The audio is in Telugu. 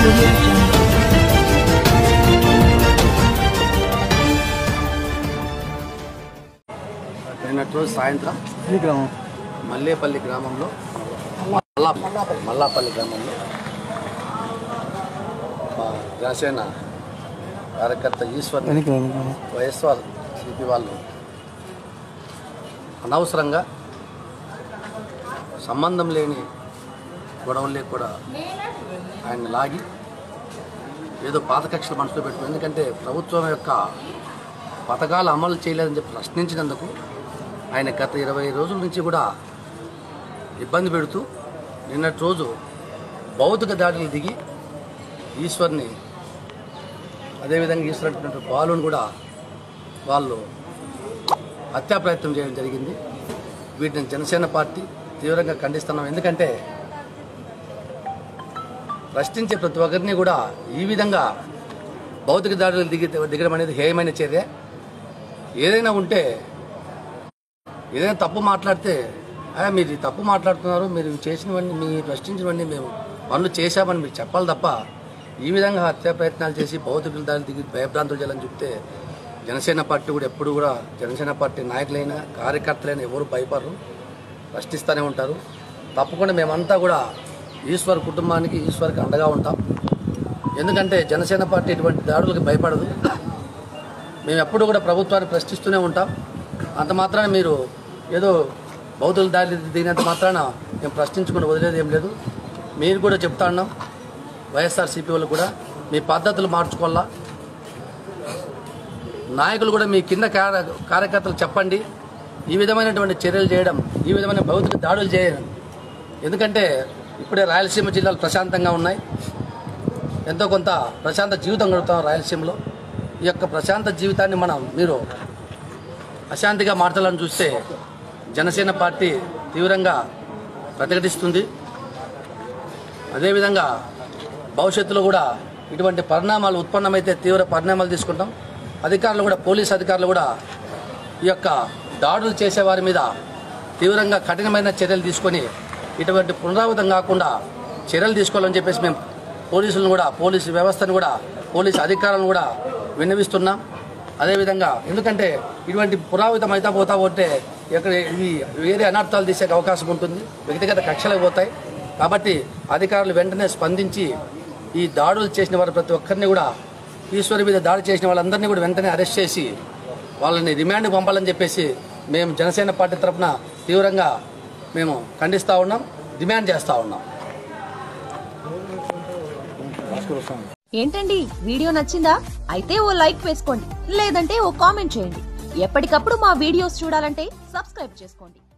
audio jungle. నిన్నటి రోజు సాయంత్రం ఈ గ్రామం మల్లేపల్లి గ్రామంలో మల్లా మల్లాపల్లి గ్రామంలో మా జనసేన కార్యకర్త ఈశ్వర్ ఎన్ని గ్రామం వైఎస్ఆర్ సిపి వాళ్ళు అనవసరంగా సంబంధం లేని గొడవలే కూడా ఆయన లాగి ఏదో పాత కక్షలు మనసులో పెట్టుకుని ఎందుకంటే ప్రభుత్వం యొక్క పథకాలు అమలు చేయలేదని చెప్పి ప్రశ్నించినందుకు ఆయన గత ఇరవై రోజుల నుంచి కూడా ఇబ్బంది పెడుతూ నిన్నటి రోజు భౌతిక దాడులు దిగి ఈశ్వర్ని అదేవిధంగా ఈశ్వర్ బాలుని కూడా వాళ్ళు హత్యా ప్రయత్నం చేయడం జరిగింది వీటిని జనసేన పార్టీ తీవ్రంగా ఖండిస్తున్నాం ఎందుకంటే ప్రశ్నించే ప్రతి ఒక్కరిని కూడా ఈ విధంగా భౌతిక దాడులు దిగి దిగడం అనేది హేయమైన చర్య ఏదైనా ఉంటే ఏదైనా తప్పు మాట్లాడితే "ఆ, మీరు ఈ తప్పు మాట్లాడుతున్నారు మీరు చేసినవన్నీ మీ ప్రశ్నించినవన్నీ మేము పనులు చేశామని మీరు చెప్పాలి తప్ప ఈ విధంగా హత్యా ప్రయత్నాలు చేసి భౌతిక దాడులు దిగి భయభ్రాంతులు చేయాలని చెప్తే జనసేన పార్టీ కూడా ఎప్పుడు కూడా జనసేన పార్టీ నాయకులైనా కార్యకర్తలైనా ఎవరు భయపడరు ప్రశ్నిస్తూనే ఉంటారు తప్పకుండా మేమంతా కూడా ఈశ్వర్ కుటుంబానికి ఈశ్వర్కి అండగా ఉంటాం ఎందుకంటే జనసేన పార్టీ ఇటువంటి దాడులకు భయపడదు మేము ఎప్పుడు కూడా ప్రభుత్వాన్ని ప్రశ్నిస్తూనే ఉంటాం అంత మాత్రాన మీరు ఏదో బౌద్ధుల దారి దిగినంత మాత్రాన మేము ప్రశ్నించుకుని వదిలేదు ఏం లేదు మీరు కూడా చెప్తా ఉన్నాం వైఎస్ఆర్సీపీ వాళ్ళు కూడా మీ పద్ధతులు మార్చుకోవాలా నాయకులు కూడా మీ కింద కార్య కార్యకర్తలు చెప్పండి ఈ విధమైనటువంటి చర్యలు చేయడం ఈ విధమైన భౌతిక దాడులు చేయడం ఎందుకంటే ఇప్పుడే రాయలసీమ జిల్లాలు ప్రశాంతంగా ఉన్నాయి ఎంతో కొంత ప్రశాంత జీవితం గడుపుతాం రాయలసీమలో ఈ యొక్క ప్రశాంత జీవితాన్ని మనం మీరు అశాంతిగా మార్చాలని చూస్తే జనసేన పార్టీ తీవ్రంగా ప్రతిఘటిస్తుంది అదేవిధంగా భవిష్యత్తులో కూడా ఇటువంటి పరిణామాలు ఉత్పన్నమైతే తీవ్ర పరిణామాలు తీసుకుంటాం అధికారులు కూడా పోలీస్ అధికారులు కూడా ఈ యొక్క దాడులు చేసే వారి మీద తీవ్రంగా కఠినమైన చర్యలు తీసుకొని ఇటువంటి పునరావృతం కాకుండా చర్యలు తీసుకోవాలని చెప్పేసి మేము పోలీసులను కూడా పోలీసు వ్యవస్థను కూడా పోలీసు అధికారులను కూడా విన్నవిస్తున్నాం అదేవిధంగా ఎందుకంటే ఇటువంటి పురావితం అయితే పోతా పోతే ఇక్కడ ఇవి వేరే అనర్థాలు తీసే అవకాశం ఉంటుంది వ్యక్తిగత కక్షలకు పోతాయి కాబట్టి అధికారులు వెంటనే స్పందించి ఈ దాడులు చేసిన వారు ప్రతి ఒక్కరిని కూడా ఈశ్వరి మీద దాడి చేసిన వాళ్ళందరినీ కూడా వెంటనే అరెస్ట్ చేసి వాళ్ళని రిమాండ్కి పంపాలని చెప్పేసి మేము జనసేన పార్టీ తరఫున తీవ్రంగా మేము ఖండిస్తూ ఉన్నాం డిమాండ్ చేస్తూ ఉన్నాం ఏంటండి వీడియో నచ్చిందా అయితే ఓ లైక్ వేసుకోండి లేదంటే ఓ కామెంట్ చేయండి ఎప్పటికప్పుడు మా వీడియోస్ చూడాలంటే సబ్స్క్రైబ్ చేసుకోండి